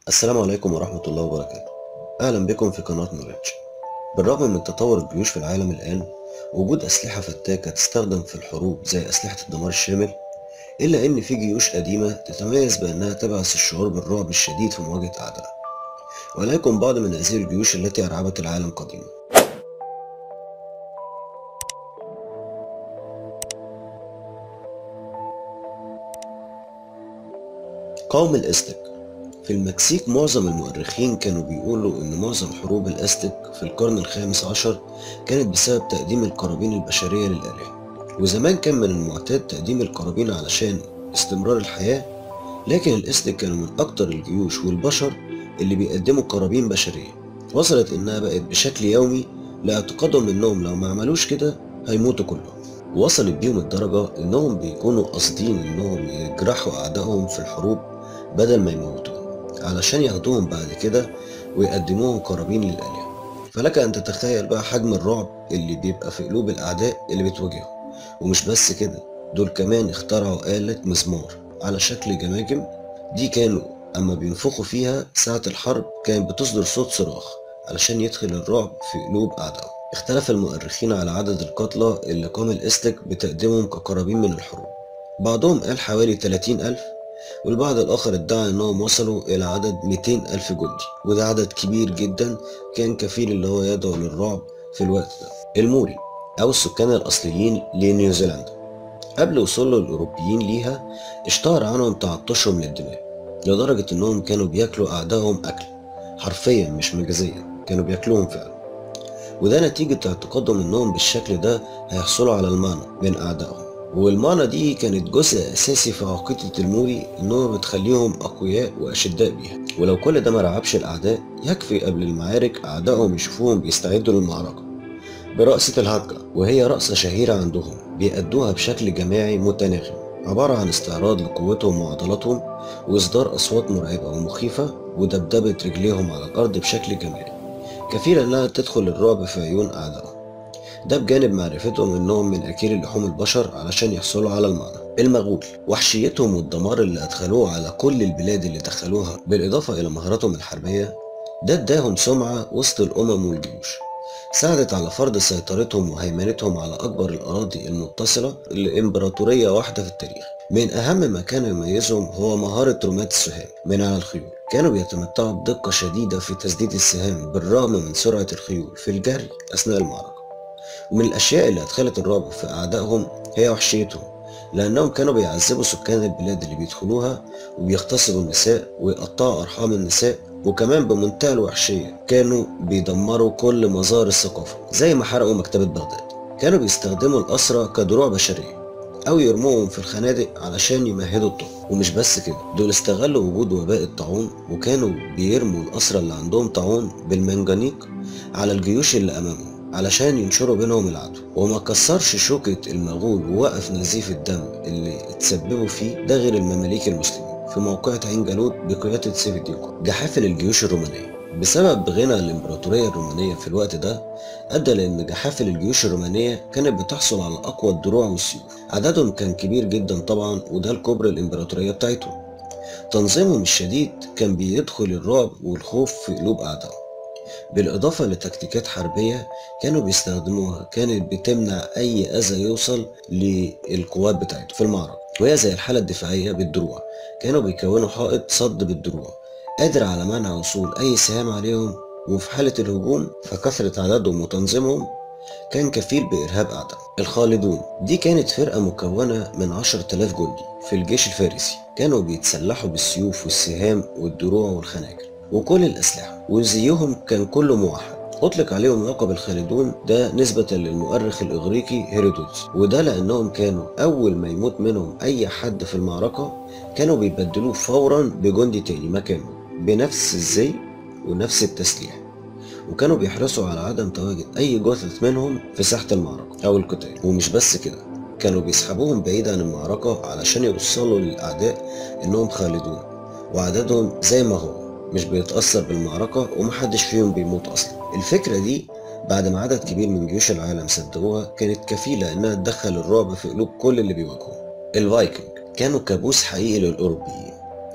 السلام عليكم ورحمة الله وبركاته أهلا بكم في قناة نوليدج بالرغم من تطور الجيوش في العالم الآن ووجود أسلحة فتاكة تستخدم في الحروب زي أسلحة الدمار الشامل إلا إن في جيوش قديمة تتميز بأنها تبعث الشعور بالرعب الشديد في مواجهة أعدائها ولكن بعض من هذه الجيوش التي أرعبت العالم قديما قوم الأزتك في المكسيك معظم المؤرخين كانوا بيقولوا إن معظم حروب الأزتك في القرن الخامس عشر كانت بسبب تقديم القرابين البشرية للآلهة وزمان كان من المعتاد تقديم القرابين علشان استمرار الحياة لكن الأزتك كانوا من أكتر الجيوش والبشر اللي بيقدموا قرابين بشرية وصلت إنها بقت بشكل يومي لاعتقادهم إنهم لو ما عملوش كده هيموتوا كلهم وصلت بيهم الدرجة إنهم بيكونوا قاصدين إنهم يجرحوا أعدائهم في الحروب بدل ما يموتوهم علشان ياخدوهم بعد كده ويقدموهم قرابين للآلهة فلك أن تتخيل بقى حجم الرعب اللي بيبقى في قلوب الأعداء اللي بتواجههم ومش بس كده دول كمان اخترعوا آلة مزمار على شكل جماجم دي كانوا أما بينفخوا فيها ساعة الحرب كانت بتصدر صوت صراخ علشان يدخل الرعب في قلوب أعدائهم اختلف المؤرخين على عدد القتلى اللي قام الإستك بتقديمهم كقرابين من الحروب بعضهم قال حوالي 30 ألف والبعض الآخر ادعى إنهم وصلوا إلى عدد 200 ألف جندي وده عدد كبير جدا كان كفيل اللي هو يدعو للرعب في الوقت ده الموري أو السكان الأصليين لنيوزيلندا قبل وصول الأوروبيين ليها اشتهر عنهم تعطشهم للدماء لدرجة إنهم كانوا بياكلوا أعدائهم أكل حرفيا مش مجازيا كانوا بياكلوهم فعلا وده نتيجة اعتقادهم إنهم بالشكل ده هيحصلوا على المعنى من أعدائهم والمعنى دي كانت جزء أساسي في عقيدة الموري إنها بتخليهم أقوياء وأشداء بيها ولو كل ده ما رعبش الأعداء يكفي قبل المعارك أعدائهم يشوفوهم بيستعدوا للمعركة برقصة الهكا وهي رقصة شهيرة عندهم بيأدوها بشكل جماعي متناغم عبارة عن استعراض لقوتهم وعضلاتهم وإصدار أصوات مرعبة ومخيفة ودبدبة رجليهم على الأرض بشكل جماعي كفيلة إنها تدخل الرعب في عيون أعدائهم ده بجانب معرفتهم انهم من اكل لحوم البشر علشان يحصلوا على المعنى المغول وحشيتهم والدمار اللي ادخلوه على كل البلاد اللي دخلوها بالاضافة الى مهاراتهم الحربية ده اداهم سمعة وسط الامم والجيوش ساعدت على فرض سيطرتهم وهيمنتهم على اكبر الاراضي المتصلة لامبراطورية واحدة في التاريخ من اهم ما كان يميزهم هو مهارة رماة السهام من على الخيول كانوا بيتمتعوا بدقة شديدة في تسديد السهام بالرغم من سرعة الخيول في الجري اثناء المعركة ومن الأشياء اللي أدخلت الرعب في أعدائهم هي وحشيتهم لأنهم كانوا بيعذبوا سكان البلاد اللي بيدخلوها وبيغتصبوا النساء ويقطعوا أرحام النساء وكمان بمنتهى الوحشية كانوا بيدمروا كل مظاهر الثقافة زي ما حرقوا مكتبة بغداد كانوا بيستخدموا الأسرى كدروع بشرية أو يرموهم في الخنادق علشان يمهدوا الطب ومش بس كده دول استغلوا وجود وباء الطاعون وكانوا بيرموا الأسرى اللي عندهم طاعون بالمنجنيق على الجيوش اللي أمامهم علشان ينشروا بينهم العدو وما كسرش شوكة المغول ووقف نزيف الدم اللي اتسببوا فيه ده غير المماليك المسلمين في موقعة عين جالوت بقيادة سيف الديوكو جحافل الجيوش الرومانية بسبب غنى الإمبراطورية الرومانية في الوقت ده أدى لأن جحافل الجيوش الرومانية كانت بتحصل على أقوى الدروع والسيوف عددهم كان كبير جدا طبعا وده الكبر الإمبراطورية بتاعتهم تنظيمهم الشديد كان بيدخل الرعب والخوف في قلوب أعدائهم بالإضافة لتكتيكات حربية كانوا بيستخدموها كانت بتمنع أي أذى يوصل للقوات بتاعتهم في المعركة وهي زي الحالة الدفاعية بالدروع كانوا بيكونوا حائط صد بالدروع قادر على منع وصول أي سهام عليهم وفي حالة الهجوم فكثرة عددهم وتنظيمهم كان كفيل بإرهاب أعدائهم الخالدون دي كانت فرقة مكونة من عشر تلاف جندي في الجيش الفارسي كانوا بيتسلحوا بالسيوف والسهام والدروع والخناجر وكل الأسلحة وزيهم كان كله موحد أطلق عليهم لقب الخالدون ده نسبة للمؤرخ الإغريقي هيرودوتس وده لأنهم كانوا أول ما يموت منهم أي حد في المعركة كانوا بيبدلوه فورا بجندي تاني مكانه بنفس الزي ونفس التسليح وكانوا بيحرصوا على عدم تواجد أي جثث منهم في ساحة المعركة أو القتال ومش بس كده كانوا بيسحبوهم بعيد عن المعركة علشان يوصلوا للأعداء إنهم خالدون وعددهم زي ما هو مش بيتأثر بالمعركة ومحدش فيهم بيموت أصلا الفكرة دي بعد ما عدد كبير من جيوش العالم صدقوها كانت كفيلة إنها تدخل الرعب في قلوب كل اللي بيواجهوه الفايكنج كانوا كابوس حقيقي للأوروبيين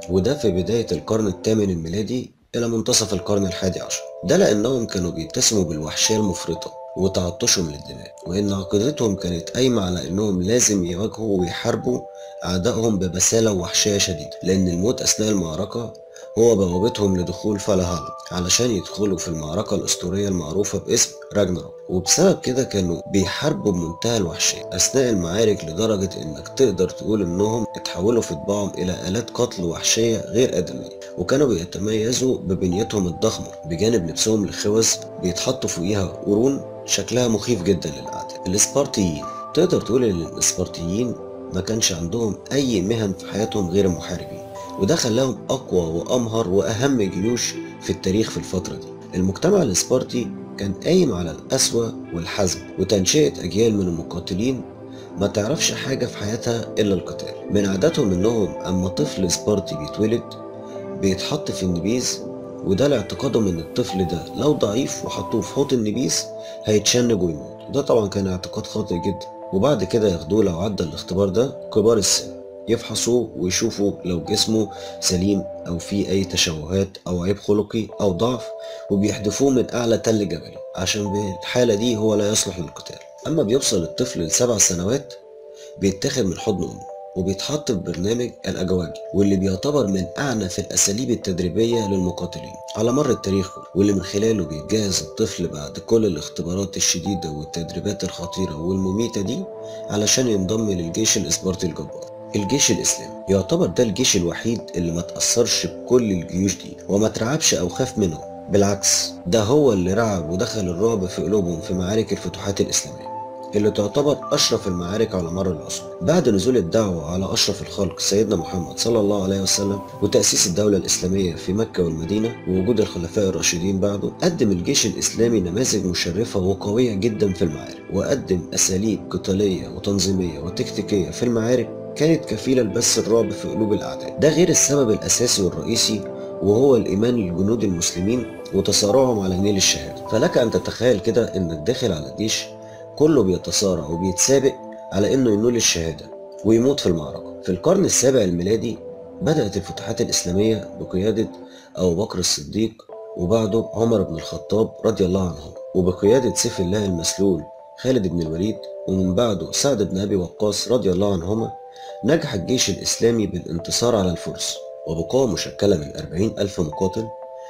وده في بداية القرن الثامن الميلادي إلى منتصف القرن الحادي عشر ده لأنهم كانوا بيتسموا بالوحشية المفرطة وتعطشهم للدماء وإن عقيدتهم كانت قايمة على إنهم لازم يواجهوا ويحاربوا أعدائهم ببسالة ووحشية شديدة لأن الموت أثناء المعركة هو بوابتهم لدخول فالهالا علشان يدخلوا في المعركة الأسطورية المعروفة باسم راجناروك وبسبب كده كانوا بيحاربوا بمنتهى الوحشية أثناء المعارك لدرجة إنك تقدر تقول إنهم اتحولوا في طباعهم إلى آلات قتل وحشية غير آدمية وكانوا بيتميزوا ببنيتهم الضخمة بجانب لبسهم الخوذ بيتحطوا فوقيها قرون شكلها مخيف جدا للأعداء الإسبارتيين تقدر تقول إن الإسبارتيين ما كانش عندهم أي مهن في حياتهم غير المحاربين وده خلاهم أقوى وأمهر وأهم جيوش في التاريخ في الفترة دي المجتمع الإسبارتي كان قايم على القسوة والحزم وتنشئة أجيال من المقاتلين ما تعرفش حاجة في حياتها إلا القتال من عاداتهم إنهم أما طفل إسبارتي بيتولد بيتحط في النبيذ وده لاعتقادهم إن الطفل ده لو ضعيف وحطوه في حوض النبيذ هيتشنج ويموت وده طبعا كان اعتقاد خاطئ جدا وبعد كده ياخدوه لو عدى الاختبار ده كبار السن يفحصوه ويشوفوا لو جسمه سليم او فيه اي تشوهات او عيب خلقي او ضعف وبيحدفوه من اعلى تل جبلي عشان بالحالة دي هو لا يصلح للقتال اما بيوصل الطفل لسبع سنوات بيتاخد من حضن امه وبيتحط في برنامج الأجواجي واللي بيعتبر من أعنف الأساليب التدريبية للمقاتلين على مر التاريخ كله واللي من خلاله بيتجهز الطفل بعد كل الاختبارات الشديدة والتدريبات الخطيرة والمميتة دي علشان ينضم للجيش الإسبارتي الجبار الجيش الإسلامي يعتبر ده الجيش الوحيد اللي ما تأثرش بكل الجيوش دي وما ترعبش أو خاف منهم بالعكس ده هو اللي رعب ودخل الرعب في قلوبهم في معارك الفتوحات الإسلامية اللي تعتبر أشرف المعارك على مر العصور بعد نزول الدعوة على أشرف الخلق سيدنا محمد صلى الله عليه وسلم وتأسيس الدولة الإسلامية في مكة والمدينة ووجود الخلفاء الراشدين بعده قدم الجيش الإسلامي نماذج مشرفة وقوية جدا في المعارك وقدم أساليب قتالية وتنظيمية وتكتيكية في المعارك كانت كفيلة لبث الرعب في قلوب الأعداء ده غير السبب الأساسي والرئيسي وهو الإيمان للجنود المسلمين وتصارعهم على نيل الشهادة فلك أن تتخيل كده إنك داخل على جيش كله بيتصارع وبيتسابق على انه ينول الشهادة ويموت في المعركة في القرن السابع الميلادي بدأت الفتوحات الإسلامية بقيادة أبو بكر الصديق وبعده عمر بن الخطاب رضي الله عنه وبقيادة سيف الله المسلول خالد بن الوليد ومن بعده سعد بن أبي وقاص رضي الله عنهما نجح الجيش الإسلامي بالانتصار على الفرس وبقوة مشكلة من 40 ألف مقاتل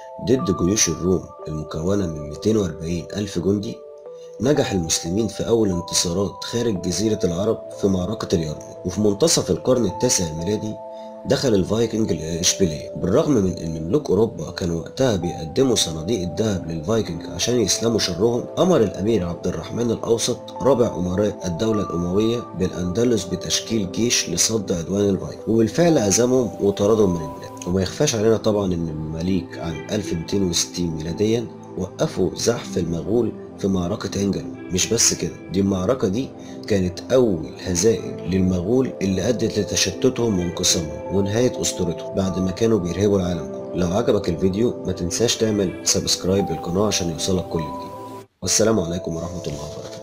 ضد جيوش الروم المكونة من 240 ألف جندي نجح المسلمين في أول انتصارات خارج جزيرة العرب في معركة اليرموك وفي منتصف القرن التاسع الميلادي دخل الفايكنج لإشبيلية بالرغم من أن ملوك أوروبا كانوا وقتها بيقدموا صناديق الذهب للفايكنج عشان يسلموا شرهم أمر الأمير عبد الرحمن الأوسط رابع أمراء الدولة الأموية بالأندلس بتشكيل جيش لصد عدوان الفايكنج وبالفعل هزمهم وطردهم من البلاد وما يخفاش علينا طبعا أن المماليك عام 1260 ميلاديا وقفوا زحف المغول في معركة عين جالوت مش بس كده دي المعركة دي كانت أول هزائم للمغول اللي أدت لتشتتهم وانقسامهم ونهاية أسطورتهم بعد ما كانوا بيرهبوا العالم كله لو عجبك الفيديو ما تنساش تعمل سبسكرايب للقناة عشان يوصلك كل جديد والسلام عليكم ورحمة الله وبركاته